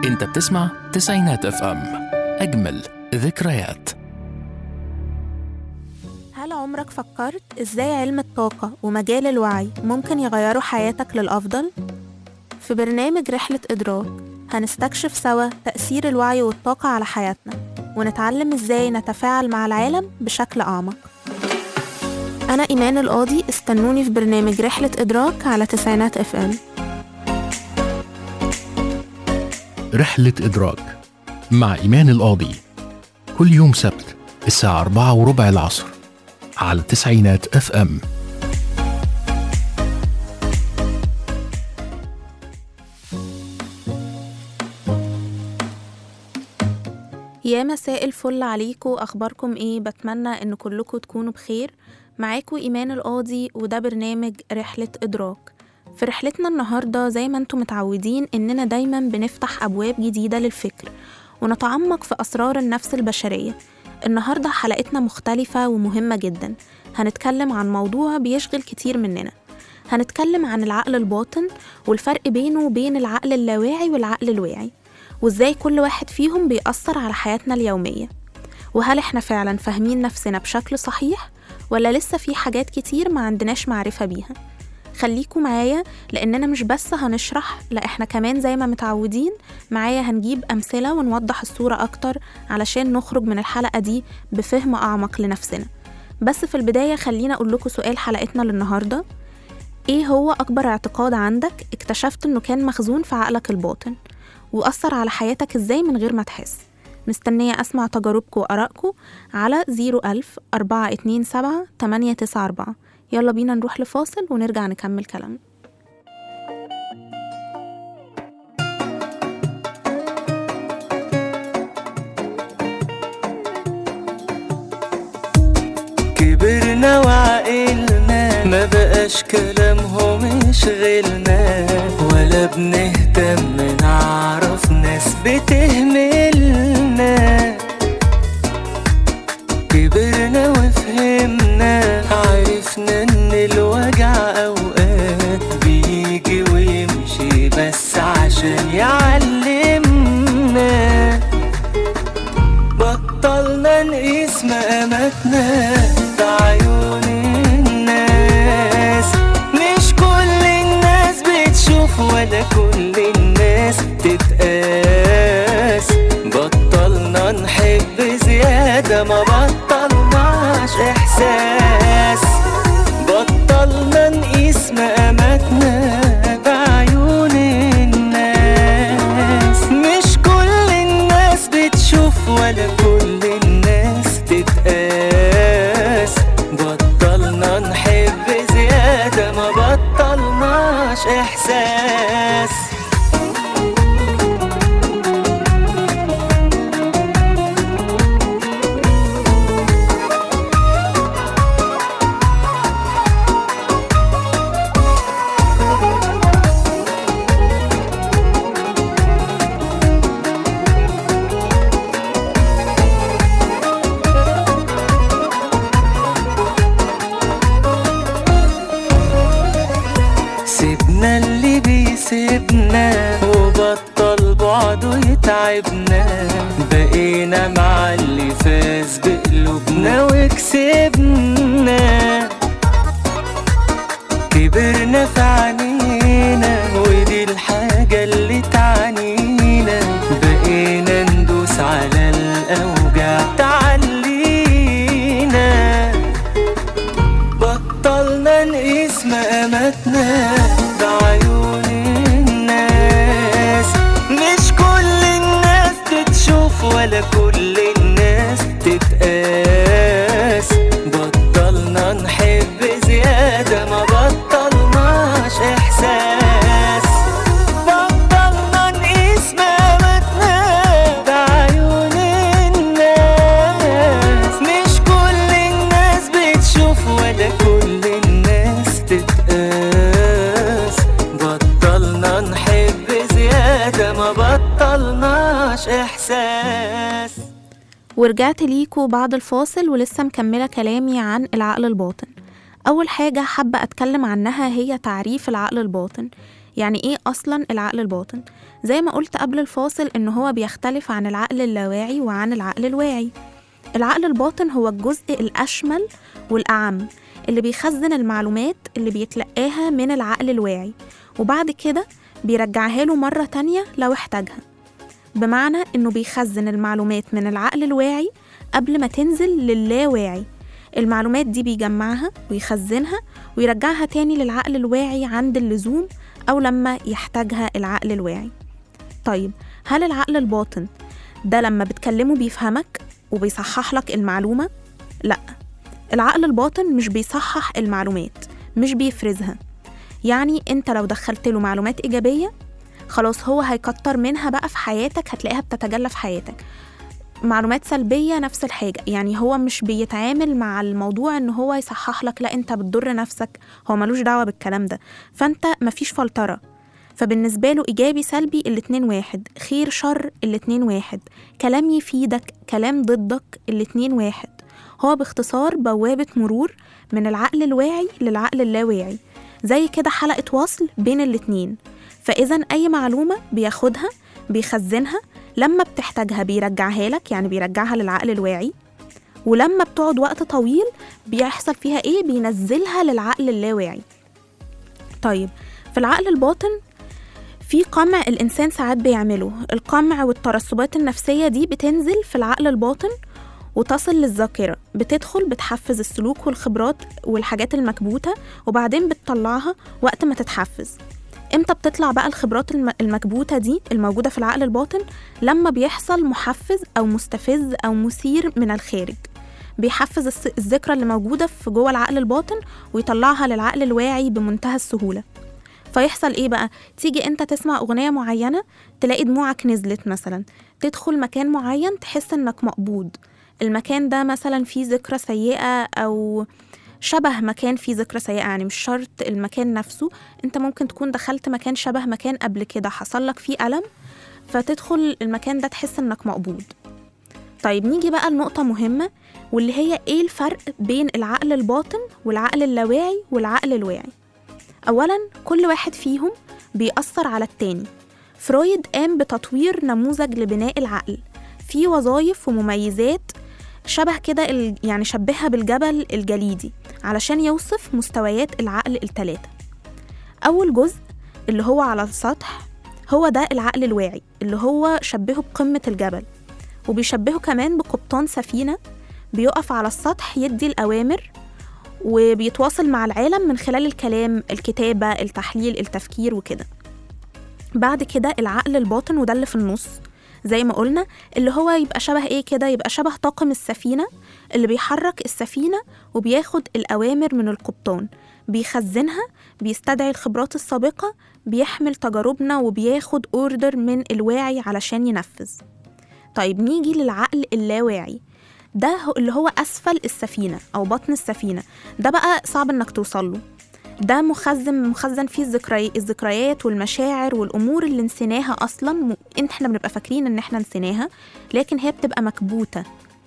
انت بتسمع تسعينات اف ام اجمل ذكريات هل عمرك فكرت ازاي علم الطاقة ومجال الوعي ممكن يغيروا حياتك للأفضل؟ في برنامج رحلة إدراك هنستكشف سوا تأثير الوعي والطاقة على حياتنا ونتعلم ازاي نتفاعل مع العالم بشكل أعمق أنا إيمان القاضي استنوني في برنامج رحلة إدراك على تسعينات اف ام رحلة إدراك مع إيمان القاضي كل يوم سبت الساعة أربعة وربع العصر على تسعينات اف ام يا مساء الفل عليكم اخباركم ايه بتمنى ان كلكم تكونوا بخير معاكم ايمان القاضي وده برنامج رحله ادراك في رحلتنا النهارده زي ما انتم متعودين اننا دايما بنفتح ابواب جديده للفكر ونتعمق في اسرار النفس البشريه النهارده حلقتنا مختلفه ومهمه جدا هنتكلم عن موضوع بيشغل كتير مننا هنتكلم عن العقل الباطن والفرق بينه وبين العقل اللاواعي والعقل الواعي وازاي كل واحد فيهم بيأثر على حياتنا اليومية وهل احنا فعلا فاهمين نفسنا بشكل صحيح ولا لسه في حاجات كتير ما عندناش معرفة بيها خليكوا معايا لأننا مش بس هنشرح لا احنا كمان زي ما متعودين معايا هنجيب أمثلة ونوضح الصورة أكتر علشان نخرج من الحلقة دي بفهم أعمق لنفسنا بس في البداية خلينا أقول لكم سؤال حلقتنا للنهاردة ايه هو أكبر اعتقاد عندك اكتشفت انه كان مخزون في عقلك الباطن وأثر على حياتك إزاي من غير ما تحس مستنية أسمع تجاربكم وآرائكم على 01000 427 894 يلا بينا نروح لفاصل ونرجع نكمل كلامنا كبرنا وعقلنا ما بقاش كلامهم يشغلنا ولا بنهتم نعرف ناس بتهملنا كبرنا وفهمنا عرفنا ان الوجع اوقات بيجي ويمشي بس عشان يعلمنا بطلنا نقيس مقاماتنا بعيون الناس مش كل الناس بتشوف ولا كل الناس تتقاس بطلنا نحب زيادة ما بطلناش إحساس بطلنا نقيس مقاماتنا بعيون الناس مش كل الناس بتشوف ولا كل الناس تتقاس بطلنا نحب زيادة ما بطلناش إحساس سيبنا اللي بيسيبنا وبطل بعده يتعبنا بقينا مع اللي فاز بقلوبنا وكسبنا كبرنا في عينينا ودي الحاجة اللي تعنينا بقينا ندوس على الأوجع تعلينا بطلنا نقيس مقاماتنا بعيون الناس مش كل الناس تتشوف ولا كل الناس تتقاس بطلنا نحب زيادة ما بطلناش إحساس بطلنا نقيس مقاماتنا بعيون الناس مش كل الناس بتشوف ولا كل الناس تتقاس بطلنا نحب زيادة ما بطلناش إحساس ورجعت ليكوا بعد الفاصل ولسه مكملة كلامي عن العقل الباطن أول حاجة حابة أتكلم عنها هي تعريف العقل الباطن يعني إيه أصلا العقل الباطن؟ زي ما قلت قبل الفاصل إن هو بيختلف عن العقل اللاواعي وعن العقل الواعي العقل الباطن هو الجزء الأشمل والأعم اللي بيخزن المعلومات اللي بيتلقاها من العقل الواعي وبعد كده بيرجعها له مرة تانية لو احتاجها بمعنى إنه بيخزن المعلومات من العقل الواعي قبل ما تنزل للاواعي المعلومات دي بيجمعها ويخزنها ويرجعها تاني للعقل الواعي عند اللزوم أو لما يحتاجها العقل الواعي طيب هل العقل الباطن ده لما بتكلمه بيفهمك وبيصحح لك المعلومة؟ لأ العقل الباطن مش بيصحح المعلومات مش بيفرزها يعني انت لو دخلت له معلومات إيجابية خلاص هو هيكتر منها بقى في حياتك هتلاقيها بتتجلى في حياتك معلومات سلبية نفس الحاجة يعني هو مش بيتعامل مع الموضوع ان هو يصحح لك لا انت بتضر نفسك هو ملوش دعوة بالكلام ده فانت مفيش فلترة فبالنسبة له إيجابي سلبي الاتنين واحد خير شر الاتنين واحد كلام يفيدك كلام ضدك الاتنين واحد هو باختصار بوابة مرور من العقل الواعي للعقل اللاواعي زي كده حلقة وصل بين الاتنين فإذا أي معلومة بياخدها بيخزنها لما بتحتاجها بيرجعها لك يعني بيرجعها للعقل الواعي ولما بتقعد وقت طويل بيحصل فيها ايه بينزلها للعقل اللاواعي طيب في العقل الباطن في قمع الإنسان ساعات بيعمله القمع والترسبات النفسية دي بتنزل في العقل الباطن وتصل للذاكرة بتدخل بتحفز السلوك والخبرات والحاجات المكبوتة وبعدين بتطلعها وقت ما تتحفز امتى بتطلع بقى الخبرات الم- المكبوتة دي الموجودة في العقل الباطن لما بيحصل محفز أو مستفز أو مثير من الخارج بيحفز الس- الذكرى اللي موجودة في جوه العقل الباطن ويطلعها للعقل الواعي بمنتهى السهولة فيحصل ايه بقى تيجي انت تسمع اغنيه معينه تلاقي دموعك نزلت مثلا تدخل مكان معين تحس انك مقبوض المكان ده مثلا فيه ذكرى سيئه او شبه مكان فيه ذكرى سيئه يعني مش شرط المكان نفسه انت ممكن تكون دخلت مكان شبه مكان قبل كده حصل لك فيه الم فتدخل المكان ده تحس انك مقبوض طيب نيجي بقى لنقطة مهمة واللي هي ايه الفرق بين العقل الباطن والعقل اللاواعي والعقل الواعي أولا كل واحد فيهم بيأثر على التاني فرويد قام بتطوير نموذج لبناء العقل فيه وظائف ومميزات شبه كده ال- يعني شبهها بالجبل الجليدي علشان يوصف مستويات العقل التلاتة أول جزء اللي هو على السطح هو ده العقل الواعي اللي هو شبهه بقمة الجبل وبيشبهه كمان بقبطان سفينة بيقف على السطح يدي الأوامر وبيتواصل مع العالم من خلال الكلام الكتابة التحليل التفكير وكده بعد كده العقل الباطن وده اللي في النص زي ما قلنا اللي هو يبقى شبه ايه كده يبقى شبه طاقم السفينة اللي بيحرك السفينة وبياخد الأوامر من القبطان بيخزنها بيستدعي الخبرات السابقة بيحمل تجاربنا وبياخد اوردر من الواعي علشان ينفذ طيب نيجي للعقل اللاواعي ده هو- اللي هو أسفل السفينة أو بطن السفينة ده بقى صعب إنك توصل له ده مخزن مخزن فيه الذكري... الذكريات والمشاعر والأمور اللي نسيناها أصلا م... إن إحنا بنبقى فاكرين إن إحنا نسيناها لكن هي بتبقى مكبوتة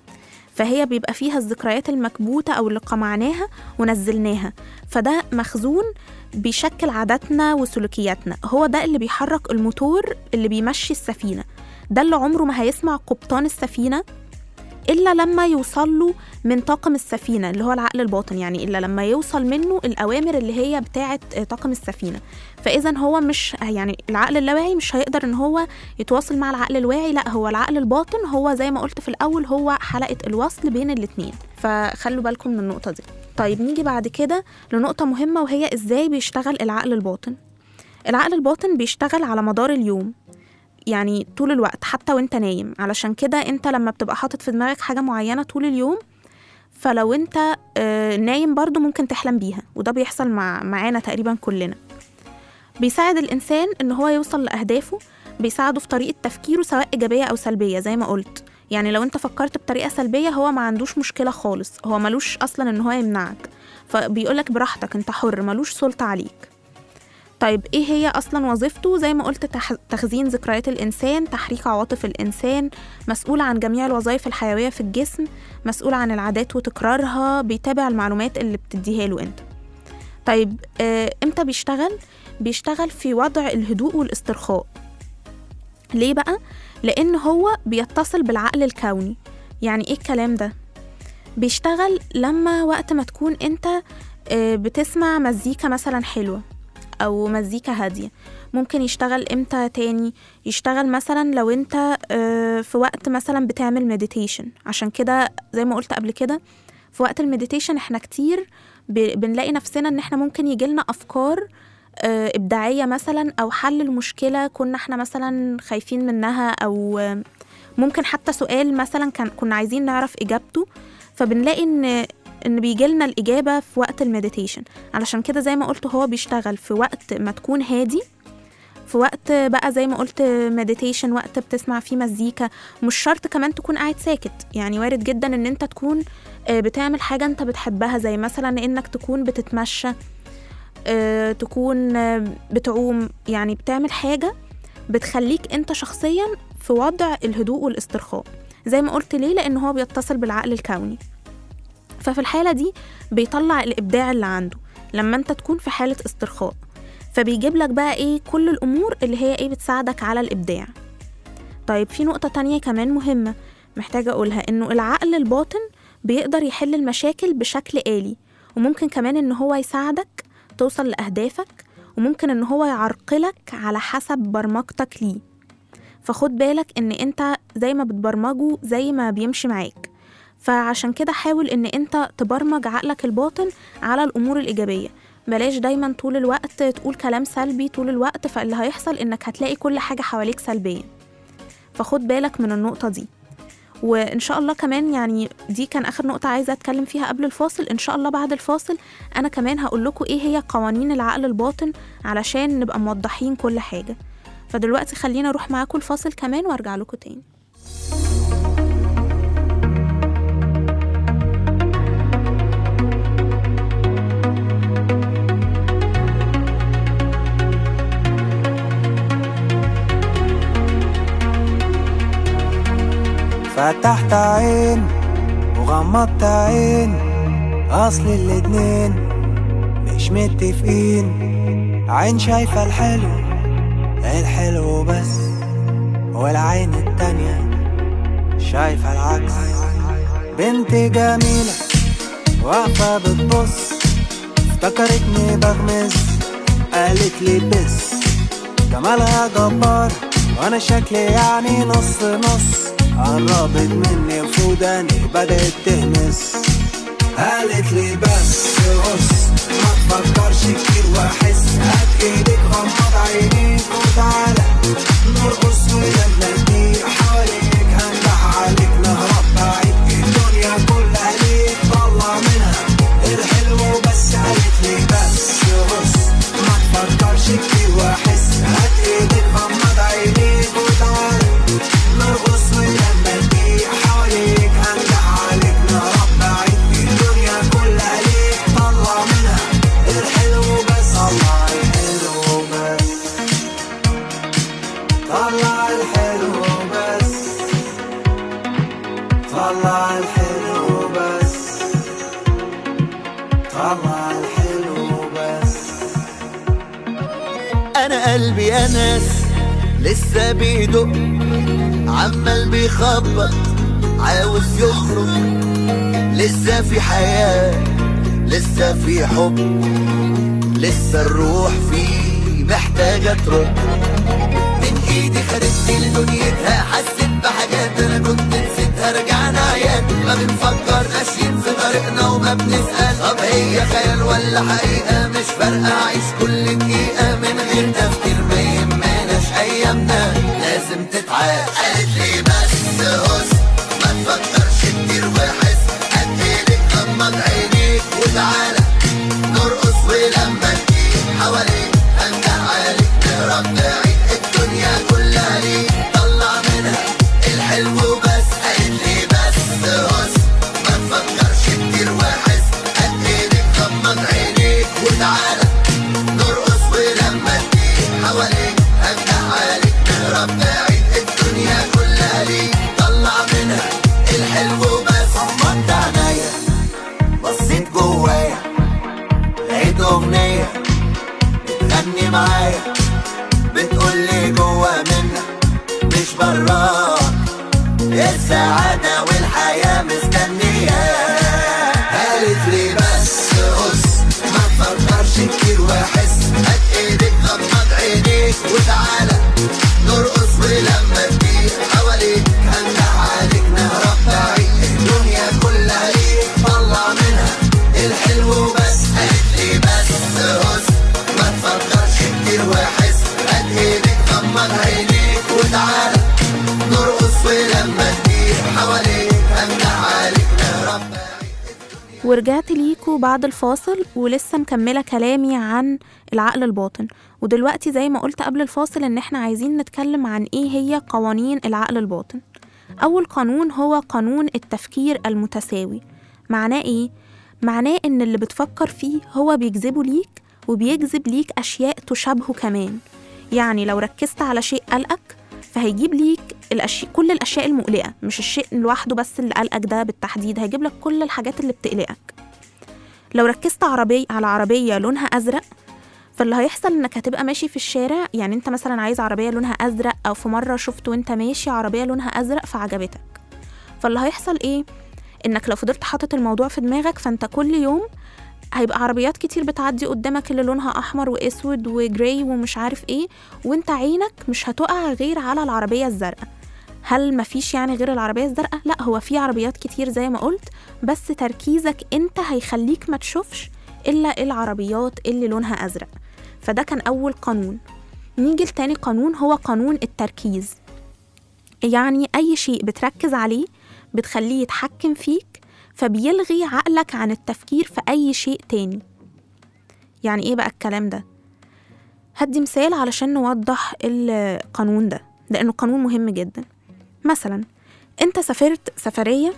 فهي بيبقى فيها الذكريات المكبوتة أو اللي قمعناها ونزلناها فده مخزون بيشكل عاداتنا وسلوكياتنا هو ده اللي بيحرك الموتور اللي بيمشي السفينة ده اللي عمره ما هيسمع قبطان السفينة إلا لما يوصل له من طاقم السفينة اللي هو العقل الباطن يعني إلا لما يوصل منه الأوامر اللي هي بتاعة طاقم السفينة فإذا هو مش يعني العقل اللاواعي مش هيقدر إن هو يتواصل مع العقل الواعي لا هو العقل الباطن هو زي ما قلت في الأول هو حلقة الوصل بين الاتنين فخلوا بالكم من النقطة دي طيب نيجي بعد كده لنقطة مهمة وهي إزاي بيشتغل العقل الباطن العقل الباطن بيشتغل على مدار اليوم يعني طول الوقت حتى وانت نايم علشان كده انت لما بتبقى حاطط في دماغك حاجة معينة طول اليوم فلو انت آه، نايم برضو ممكن تحلم بيها وده بيحصل مع معانا تقريبا كلنا بيساعد الإنسان إن هو يوصل لأهدافه بيساعده في طريقة تفكيره سواء إيجابية أو سلبية زي ما قلت يعني لو انت فكرت بطريقة سلبية هو ما عندوش مشكلة خالص هو ملوش أصلا إن هو يمنعك فبيقولك براحتك انت حر ملوش سلطة عليك طيب ايه هي اصلا وظيفته زي ما قلت تح- تخزين ذكريات الانسان تحريك عواطف الانسان مسؤول عن جميع الوظائف الحيويه في الجسم مسؤول عن العادات وتكرارها بيتابع المعلومات اللي بتديها له انت طيب آه، امتى بيشتغل بيشتغل في وضع الهدوء والاسترخاء ليه بقى لان هو بيتصل بالعقل الكوني يعني ايه الكلام ده بيشتغل لما وقت ما تكون انت آه، بتسمع مزيكا مثلا حلوة أو مزيكا هادية ممكن يشتغل امتى تاني يشتغل مثلا لو انت آه، في وقت مثلا بتعمل مديتيشن عشان كده زي ما قلت قبل كده في وقت المديتيشن احنا كتير ب- بنلاقي نفسنا ان احنا ممكن يجيلنا افكار آه، ابداعيه مثلا او حل المشكله كنا احنا مثلا خايفين منها او آه، ممكن حتى سؤال مثلا كان كنا عايزين نعرف اجابته فبنلاقي ان ان بيجيلنا الاجابه في وقت المديتيشن علشان كده زي ما قلت هو بيشتغل في وقت ما تكون هادي في وقت بقى زي ما قلت مديتيشن وقت بتسمع فيه مزيكا مش شرط كمان تكون قاعد ساكت يعني وارد جدا ان انت تكون آه، بتعمل حاجة انت بتحبها زي مثلا انك تكون بتتمشى آه، تكون آه، بتعوم يعني بتعمل حاجة بتخليك انت شخصيا في وضع الهدوء والاسترخاء زي ما قلت ليه لان هو بيتصل بالعقل الكوني ففي الحالة دي بيطلع الإبداع اللي عنده لما انت تكون في حالة استرخاء فبيجيب لك بقى ايه كل الأمور اللي هي ايه بتساعدك على الإبداع طيب في نقطة تانية كمان مهمة محتاجة أقولها إنه العقل الباطن بيقدر يحل المشاكل بشكل آلي وممكن كمان إن هو يساعدك توصل لأهدافك وممكن إن هو يعرقلك على حسب برمجتك ليه فخد بالك إن أنت زي ما بتبرمجه زي ما بيمشي معاك فعشان كده حاول إن أنت تبرمج عقلك الباطن على الأمور الإيجابية بلاش دايما طول الوقت تقول كلام سلبي طول الوقت فاللي هيحصل إنك هتلاقي كل حاجة حواليك سلبية فخد بالك من النقطة دي وإن شاء الله كمان يعني دي كان آخر نقطة عايزة أتكلم فيها قبل الفاصل إن شاء الله بعد الفاصل أنا كمان هقول لكم إيه هي قوانين العقل الباطن علشان نبقى موضحين كل حاجة فدلوقتي خلينا أروح معاكم الفاصل كمان وأرجع لكم تاني فتحت عين وغمضت عين اصل الاتنين مش متفقين عين شايفة الحلو الحلو بس والعين التانية شايفة العكس بنت جميلة واقفة بتبص افتكرتني بغمز قالت لي بس جمالها جبار وانا شكلي يعني نص نص قربت مني وفوداني بدأت تهمس قالت لي بس بص ما تفكرش كتير واحس هات ايدك غمض عينيك وتعالى نرقص ونبني حواليك هنبح عليك نهرب بعيد الدنيا كلها ليك طلع منها الحلو بس قالت لي بس بص ما تفكرش كتير واحس هات ايدك غمض عينيك وتعالى نرقص ونبني حواليك هنبح عليك نهرب بعيد الدنيا كلها ليك طلع منها الحلو بس طلع الحلو بس طلع الحلو بس طلع الحلو بس طلع الحلو بس انا قلبي انس لسه بيدق عمال بيخبط عاوز يخرج لسه في حياة لسه في حب لسه الروح فيه محتاجة ترد من ايدي خدتني لدنيتها حسيت بحاجات انا كنت نسيتها رجعنا عيان ما بنفكر ماشيين في طريقنا وما بنسأل طب هي خيال ولا حقيقة مش فارقة اعيش كل دقيقة من غير تفكير ما يهمناش ايامنا لازم تتعاش قالت لي بس هس ما تفكرش كتير وحس قد ايدك غمض عينيك وتعالى نرقص ولما تجيب حواليك هنجح عليك نهرب بعيد الدنيا كلها ليك طلع منها الحلو بس قالت لي بس هس ما تفكرش كتير واحس قد ايدك غمض عينيك وتعالى نرقص ولما تجيب حواليك هنجح عليك نهرب بعيد الدنيا كلها ليك طلع منها الحلو بس غمضت عينيا بصيت جوايا لقيت اغنية تمشي معايا بتقولي جوا منك مش براك السعادة والحياة مستنياك قالت لي بس قص ما تفكرش كتير واحس هات ايدك غمض عينيك وتعالى نرقص ولما تطير حواليك هنده عليك نهرب بعيد الدنيا كلها ليك طلع منها الحلو بس قالت لي بس قص ما تفكرش كتير واحس هات ايدك غمض عينيك وتعالى نرقص ولما تطير حواليك هنده عليك نهرب بعيد ورجعت ليكوا بعد الفاصل ولسه مكملة كلامي عن العقل الباطن ودلوقتي زي ما قلت قبل الفاصل ان احنا عايزين نتكلم عن ايه هي قوانين العقل الباطن اول قانون هو قانون التفكير المتساوي معناه ايه معناه ان اللي بتفكر فيه هو بيجذبه ليك وبيجذب ليك اشياء تشابهه كمان يعني لو ركزت على شيء قلقك فهيجيب ليك الأشياء كل الأشياء المقلقة مش الشيء لوحده بس اللي قلقك ده بالتحديد هيجيب لك كل الحاجات اللي بتقلقك لو ركزت عربية على عربية لونها أزرق فاللي هيحصل انك هتبقى ماشي في الشارع يعني انت مثلا عايز عربية لونها أزرق أو في مرة شفت وانت ماشي عربية لونها أزرق فعجبتك فاللي هيحصل ايه انك لو فضلت حاطط الموضوع في دماغك فانت كل يوم هيبقى عربيات كتير بتعدي قدامك اللي لونها احمر واسود وجراي ومش عارف ايه وانت عينك مش هتقع غير على العربيه الزرقاء هل مفيش يعني غير العربيه الزرقاء لا هو في عربيات كتير زي ما قلت بس تركيزك انت هيخليك ما تشوفش الا العربيات اللي لونها ازرق فده كان اول قانون نيجي لتاني قانون هو قانون التركيز يعني اي شيء بتركز عليه بتخليه يتحكم فيك فبيلغي عقلك عن التفكير في أي شيء تاني يعني إيه بقى الكلام ده؟ هدي مثال علشان نوضح القانون ده لأنه قانون مهم جدا مثلا أنت سافرت سفرية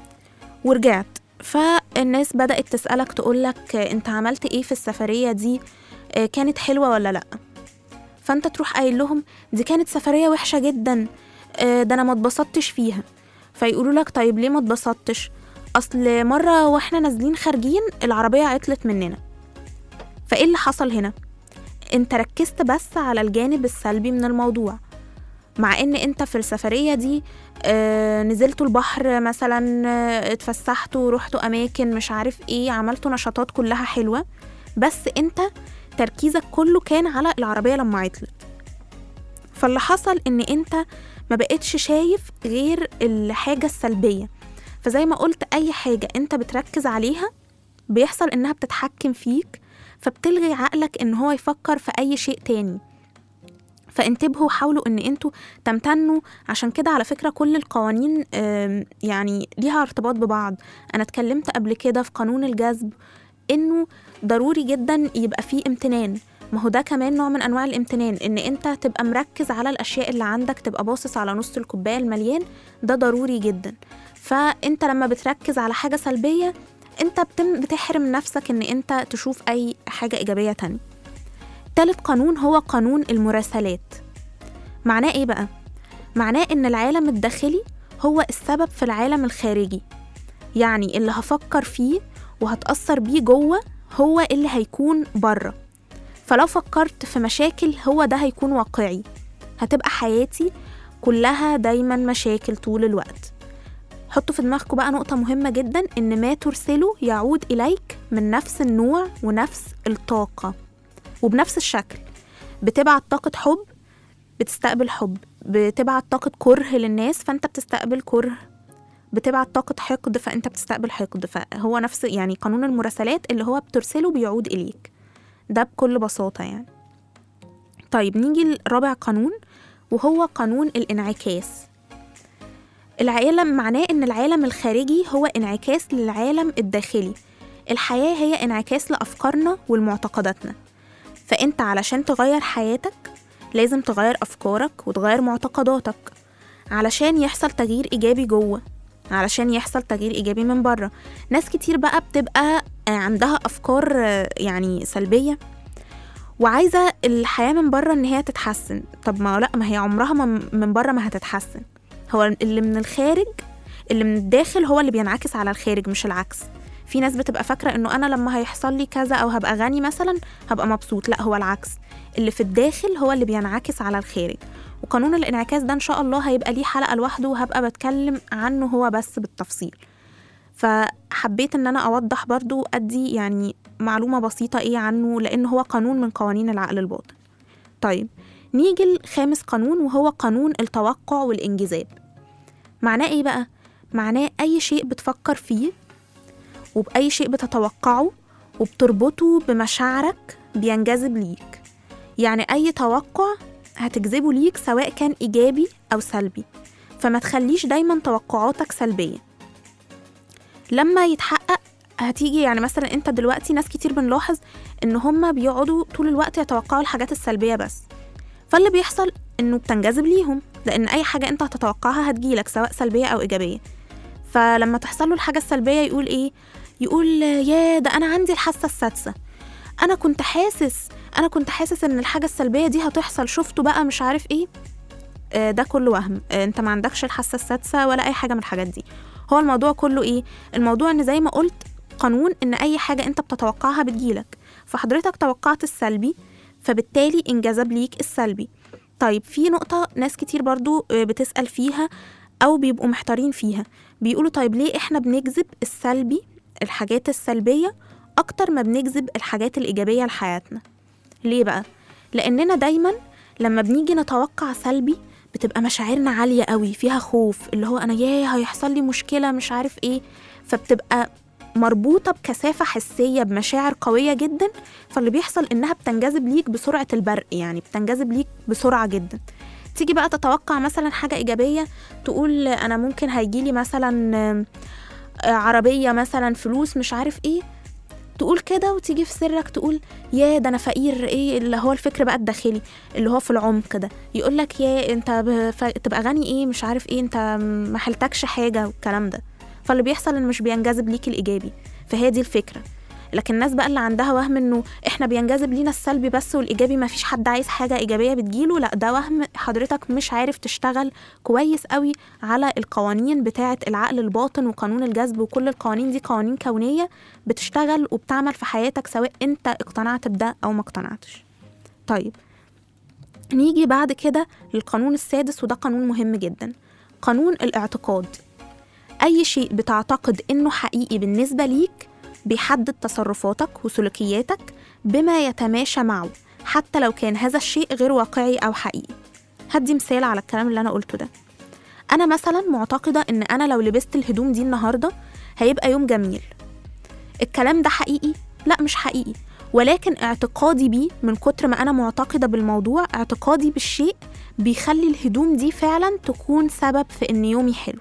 ورجعت فالناس بدأت تسألك تقولك أنت عملت إيه في السفرية دي آه، كانت حلوة ولا لأ فأنت تروح قايل لهم دي كانت سفرية وحشة جدا آه، ده أنا ما اتبسطتش فيها فيقولوا لك طيب ليه ما اتبسطتش اصل مره واحنا نازلين خارجين العربيه عطلت مننا فايه اللي حصل هنا انت ركزت بس على الجانب السلبي من الموضوع مع ان انت في السفريه دي آه نزلتوا البحر مثلا آه، اتفسحتوا رحتوا اماكن مش عارف ايه عملتوا نشاطات كلها حلوه بس انت تركيزك كله كان على العربيه لما عطلت فاللي حصل ان انت ما بقتش شايف غير الحاجه السلبيه فزي ما قلت اي حاجه انت بتركز عليها بيحصل انها بتتحكم فيك فبتلغي عقلك ان هو يفكر في اي شيء تاني فانتبهوا حاولوا ان انتوا تمتنوا عشان كده على فكره كل القوانين آم، يعني ليها ارتباط ببعض انا اتكلمت قبل كده في قانون الجذب انه ضروري جدا يبقى فيه امتنان ما هو ده كمان نوع من انواع الامتنان ان انت تبقى مركز على الاشياء اللي عندك تبقى باصص على نص الكوبايه المليان ده ضروري جدا فانت لما بتركز على حاجه سلبيه انت بتم بتحرم نفسك ان انت تشوف اي حاجه ايجابيه تانية تالت قانون هو قانون المراسلات معناه ايه بقى معناه ان العالم الداخلي هو السبب في العالم الخارجي يعني اللي هفكر فيه وهتأثر بيه جوه هو اللي هيكون بره فلو فكرت في مشاكل هو ده هيكون واقعي هتبقى حياتي كلها دايما مشاكل طول الوقت حطوا في دماغكم بقى نقطة مهمة جدا إن ما ترسله يعود إليك من نفس النوع ونفس الطاقة وبنفس الشكل بتبعت طاقة حب بتستقبل حب بتبعت طاقة كره للناس فأنت بتستقبل كره بتبعت طاقة حقد فأنت بتستقبل حقد فهو نفس يعني قانون المراسلات اللي هو بترسله بيعود إليك ده بكل بساطة يعني طيب نيجي لرابع قانون وهو قانون الانعكاس العالم معناه ان العالم الخارجي هو انعكاس للعالم الداخلي الحياة هي انعكاس لأفكارنا ولمعتقداتنا فأنت علشان تغير حياتك لازم تغير أفكارك وتغير معتقداتك علشان يحصل تغيير إيجابي جوه علشان يحصل تغيير إيجابي من بره ناس كتير بقى بتبقى عندها أفكار آه، يعني سلبية وعايزة الحياة من بره إن هي تتحسن طب ما لأ ما هي عمرها ما من بره ما هتتحسن هو اللي من الخارج اللي من الداخل هو اللي بينعكس على الخارج مش العكس في ناس بتبقى فاكرة انه انا لما هيحصل لي كذا او هبقى غني مثلا هبقى مبسوط لا هو العكس اللي في الداخل هو اللي بينعكس على الخارج وقانون الانعكاس ده ان شاء الله هيبقى ليه حلقه لوحده وهبقى بتكلم عنه هو بس بالتفصيل فحبيت ان انا اوضح برضو ادي يعني معلومه بسيطه ايه عنه لان هو قانون من قوانين العقل الباطن طيب نيجي لخامس قانون وهو قانون التوقع والانجذاب معناه ايه بقى معناه اي شيء بتفكر فيه وبأي شيء بتتوقعه وبتربطه بمشاعرك بينجذب ليك يعني أي توقع هتجذبه ليك سواء كان إيجابي أو سلبي فما تخليش دايما توقعاتك سلبية لما يتحقق هتيجي يعني مثلا انت دلوقتي ناس كتير بنلاحظ ان هما بيقعدوا طول الوقت يتوقعوا الحاجات السلبية بس فاللي بيحصل انه بتنجذب ليهم لان اي حاجة انت هتتوقعها هتجيلك سواء سلبية او ايجابية فلما تحصل له الحاجة السلبية يقول ايه يقول يا ده انا عندي الحاسة السادسة انا كنت حاسس انا كنت حاسس ان الحاجة السلبية دي هتحصل شفته بقى مش عارف ايه آه، ده كله وهم آه، انت ما عندكش الحاسة السادسة ولا اي حاجة من الحاجات دي هو الموضوع كله ايه الموضوع ان زي ما قلت قانون ان اي حاجة انت بتتوقعها بتجيلك فحضرتك توقعت السلبي فبالتالي انجذب ليك السلبي طيب في نقطة ناس كتير برضو آه، بتسأل فيها أو بيبقوا محتارين فيها بيقولوا طيب ليه إحنا بنجذب السلبي الحاجات السلبية أكتر ما بنجذب الحاجات الإيجابية لحياتنا ليه بقى؟ لأننا دايما لما بنيجي نتوقع سلبي بتبقى مشاعرنا عالية قوي فيها خوف اللي هو أنا ياه هيحصل لي مشكلة مش عارف إيه فبتبقى مربوطة بكثافة حسية بمشاعر قوية جدا فاللي بيحصل إنها بتنجذب ليك بسرعة البرق يعني بتنجذب ليك بسرعة جدا تيجي بقى تتوقع مثلا حاجة إيجابية تقول أنا ممكن هيجيلي مثلا آه، عربية مثلا فلوس مش عارف إيه تقول كده وتيجي في سرك تقول يا ده انا فقير ايه اللي هو الفكر بقى الداخلي اللي هو في العمق ده يقول لك يا انت ب- ف- تبقى غني ايه مش عارف ايه انت ما حلتكش حاجه والكلام ده فاللي بيحصل ان مش بينجذب ليك الايجابي فهي دي الفكره لكن الناس بقى اللي عندها وهم انه احنا بينجذب لينا السلبي بس والايجابي ما فيش حد عايز حاجه ايجابيه بتجيله لا ده وهم حضرتك مش عارف تشتغل كويس قوي على القوانين بتاعه العقل الباطن وقانون الجذب وكل القوانين دي قوانين كونيه بتشتغل وبتعمل في حياتك سواء انت اقتنعت بده او ما اقتنعتش طيب نيجي بعد كده للقانون السادس وده قانون مهم جدا قانون الاعتقاد اي شيء بتعتقد انه حقيقي بالنسبه ليك بيحدد تصرفاتك وسلوكياتك بما يتماشى معه حتى لو كان هذا الشيء غير واقعي او حقيقي هدي مثال على الكلام اللي انا قلته ده انا مثلا معتقده ان انا لو لبست الهدوم دي النهارده هيبقى يوم جميل الكلام ده حقيقي لا مش حقيقي ولكن اعتقادي بيه من كتر ما انا معتقده بالموضوع اعتقادي بالشيء بيخلي الهدوم دي فعلا تكون سبب في ان يومي حلو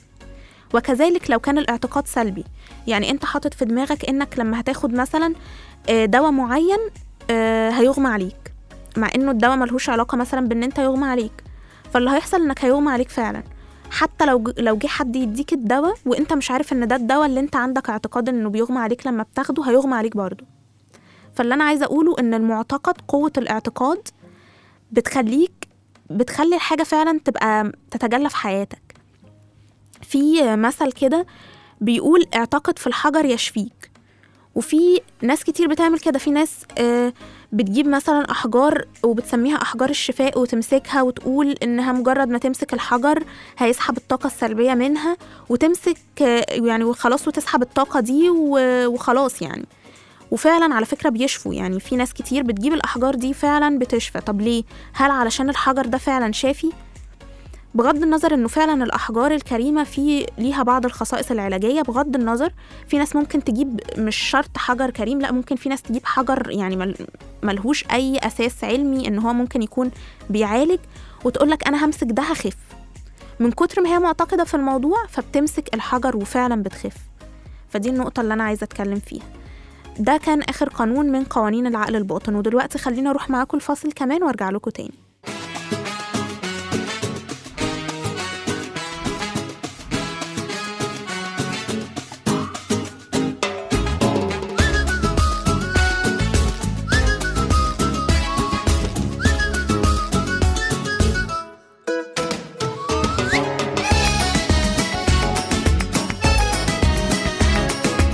وكذلك لو كان الاعتقاد سلبي يعني انت حاطط في دماغك انك لما هتاخد مثلا آه، دواء معين آه، هيغمى عليك مع انه الدواء ملهوش علاقه مثلا بان انت يغمى عليك فاللي هيحصل انك هيغمى عليك فعلا حتى لو ج- لو جه حد يديك الدواء وانت مش عارف ان ده الدواء اللي انت عندك اعتقاد انه بيغمى عليك لما بتاخده هيغمى عليك برضه فاللي انا عايزه اقوله ان المعتقد قوه الاعتقاد بتخليك بتخلي الحاجه فعلا تبقى تتجلى في حياتك في مثل كده بيقول اعتقد في الحجر يشفيك وفي ناس كتير بتعمل كده في ناس آه، بتجيب مثلا احجار وبتسميها احجار الشفاء وتمسكها وتقول انها مجرد ما تمسك الحجر هيسحب الطاقه السلبيه منها وتمسك آه، يعني وخلاص وتسحب الطاقه دي و- وخلاص يعني وفعلا على فكره بيشفوا يعني في ناس كتير بتجيب الاحجار دي فعلا بتشفى طب ليه هل علشان الحجر ده فعلا شافي بغض النظر انه فعلا الاحجار الكريمه في ليها بعض الخصائص العلاجيه بغض النظر في ناس ممكن تجيب مش شرط حجر كريم لا ممكن في ناس تجيب حجر يعني مل ملهوش اي اساس علمي ان هو ممكن يكون بيعالج وتقولك انا همسك ده هخف من كتر ما هي معتقده في الموضوع فبتمسك الحجر وفعلا بتخف فدي النقطه اللي انا عايزه اتكلم فيها ده كان اخر قانون من قوانين العقل الباطن ودلوقتي خلينا اروح معاكم الفاصل كمان وارجع لكم تاني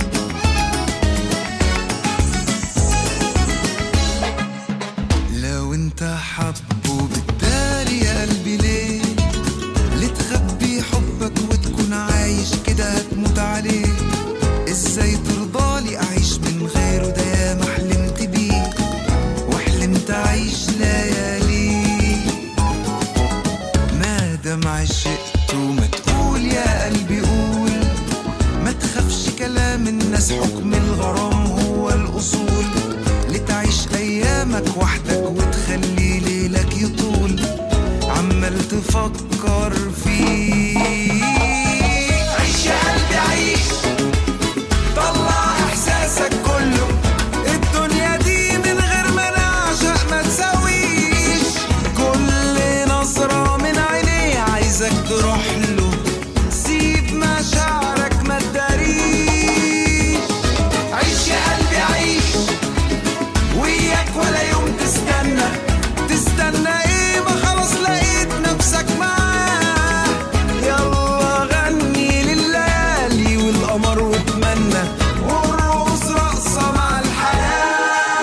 لو تحبوا بالدار يا قلبي ليه ليه تخبي حبك وتكون عايش كده هتموت عليه ازاي ترضالي اعيش من غيره ده يا ما حلمت بيه وحلمت اعيش ليالي ما دام عشقت وما تقول يا قلبي قول ما تخافش كلام الناس حكم الغرام هو الأصول لتعيش أيامك وحدك وتخلي ليلك يطول عمال تفكر فيه عيش يا قلبي عيش طلع إحساسك كله الدنيا دي من غير ما نعشق ما تساويش كل نظرة من عينيه عايزك تروح له سيب مشاعرك ما تداريش عيش يا قلبي عيش وياك ولا يوم تستنى تستنى ايه ما خلاص لقيت نفسك معاه يلا غني لليالي والقمر واتمنى والرقص رقصة مع الحياة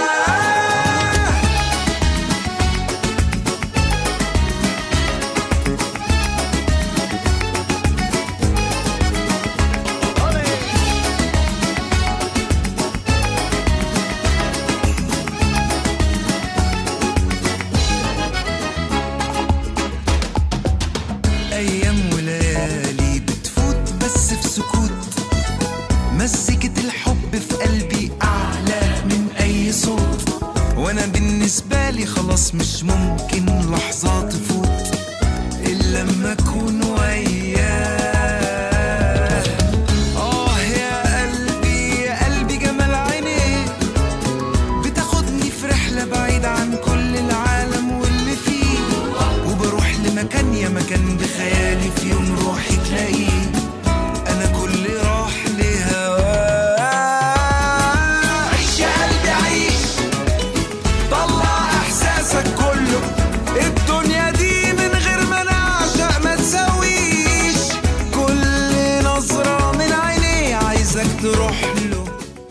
أيام وليالي بتفوت بس في سكوت مزيكة الحب في قلبي أعلى من أي صوت وأنا بالنسبة لي خلاص مش ممكن لحظة تفوت إلا لما أكون وياه آه يا قلبي يا قلبي جمال عينيه بتاخدني في رحلة بعيدة عن كل العالم واللي فيه وبروح لمكان يا مكان بخيالي في يوم روحي تلاقيه أنا كل راح لهواه عيش يا قلبي عيش طلع إحساسك كله الدنيا دي من غير ما نعشق ما تساويش كل نظرة من عينيه عايزك تروح له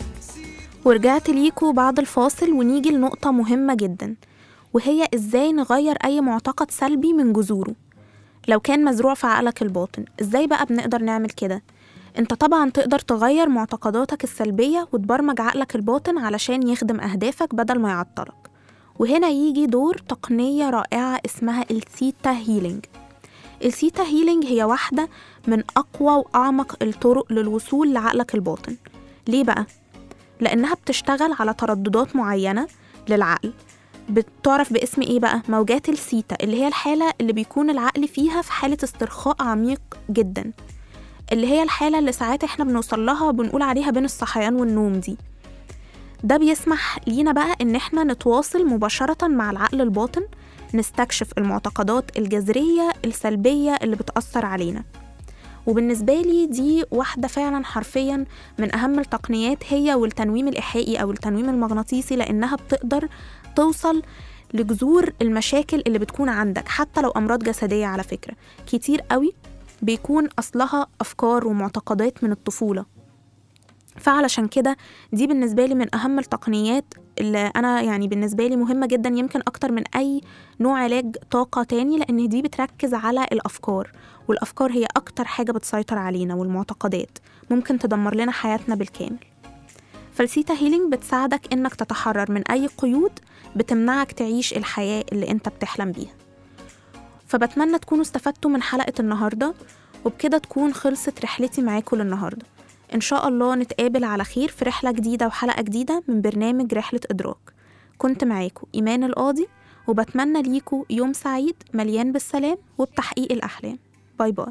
ورجعت ليكوا بعد الفاصل ونيجي لنقطة مهمة جدا وهي ازاي نغير أي معتقد سلبي من جذوره لو كان مزروع في عقلك الباطن ازاي بقى بنقدر نعمل كده انت طبعا تقدر تغير معتقداتك السلبية وتبرمج عقلك الباطن علشان يخدم أهدافك بدل ما يعطلك وهنا يجي دور تقنية رائعة اسمها الثيتا هيلينج الثيتا هيلينج هي واحدة من أقوى وأعمق الطرق للوصول لعقلك الباطن ليه بقى؟ لأنها بتشتغل على ترددات معينة للعقل بتعرف باسم ايه بقى موجات السيتا اللي هي الحالة اللي بيكون العقل فيها في حالة استرخاء عميق جدا اللي هي الحالة اللي ساعات احنا بنوصل لها بنقول عليها بين الصحيان والنوم دي ده بيسمح لينا بقى ان احنا نتواصل مباشرة مع العقل الباطن نستكشف المعتقدات الجذرية السلبية اللي بتأثر علينا وبالنسبة لي دي واحدة فعلا حرفيا من أهم التقنيات هي والتنويم الإيحائي أو التنويم المغناطيسي لأنها بتقدر توصل لجذور المشاكل اللي بتكون عندك حتى لو أمراض جسدية على فكرة كتير قوي بيكون أصلها أفكار ومعتقدات من الطفولة فعلشان كده دي بالنسبة لي من أهم التقنيات اللي أنا يعني بالنسبة لي مهمة جدا يمكن أكتر من أي نوع علاج طاقة تاني لأن دي بتركز على الأفكار والأفكار هي أكتر حاجة بتسيطر علينا والمعتقدات ممكن تدمر لنا حياتنا بالكامل فالسيتا هيلينج بتساعدك إنك تتحرر من أي قيود بتمنعك تعيش الحياة اللي أنت بتحلم بيها فبتمنى تكونوا استفدتوا من حلقة النهاردة وبكده تكون خلصت رحلتي معاكم للنهاردة إن شاء الله نتقابل على خير في رحلة جديدة وحلقة جديدة من برنامج رحلة إدراك كنت معاكم إيمان القاضي وبتمنى ليكوا يوم سعيد مليان بالسلام وبتحقيق الأحلام باي باي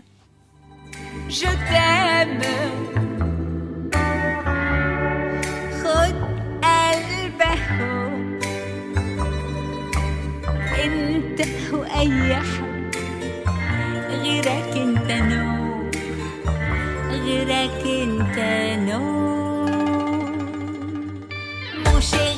je t'aime خد قلبه انت واي حد غيرك انت نو غيرك انت نو mon chéri